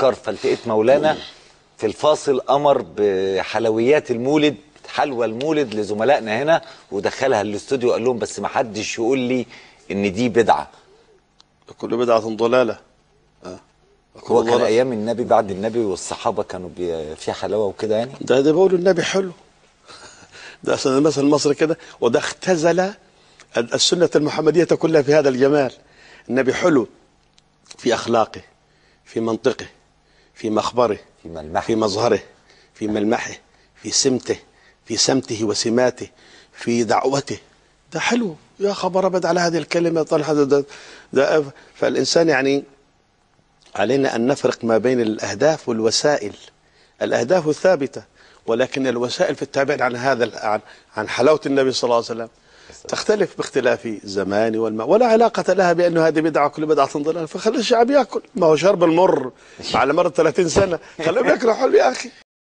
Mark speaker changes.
Speaker 1: سكر فالتقيت مولانا في الفاصل امر بحلويات المولد حلوى المولد لزملائنا هنا ودخلها الاستوديو وقال لهم بس ما حدش يقول لي ان دي بدعه
Speaker 2: كل بدعة ضلالة آه. وكل
Speaker 1: هو كان
Speaker 2: ضلالة.
Speaker 1: ايام النبي بعد النبي والصحابه كانوا بي- في حلاوه وكده يعني
Speaker 2: ده ده بيقولوا النبي حلو ده أصلا المثل المصري كده وده اختزل ال- السنة المحمدية كلها في هذا الجمال النبي حلو في أخلاقه في منطقه في مخبره
Speaker 1: في ملمحه.
Speaker 2: في مظهره في ملمحه في سمته في سمته وسماته في دعوته ده حلو يا خبر أبد على هذه الكلمة طلع ده, ده, ده فالإنسان يعني علينا أن نفرق ما بين الأهداف والوسائل الأهداف ثابتة ولكن الوسائل في التابع عن هذا ال- عن, عن حلاوة النبي صلى الله على وسلم تختلف باختلاف الزمان والماء ولا علاقة لها بأنه هذه بدعة كل بدعة ضلال فخلي الشعب يأكل ما هو شرب المر على مر 30 سنة خليهم ياكلوا حلو يا أخي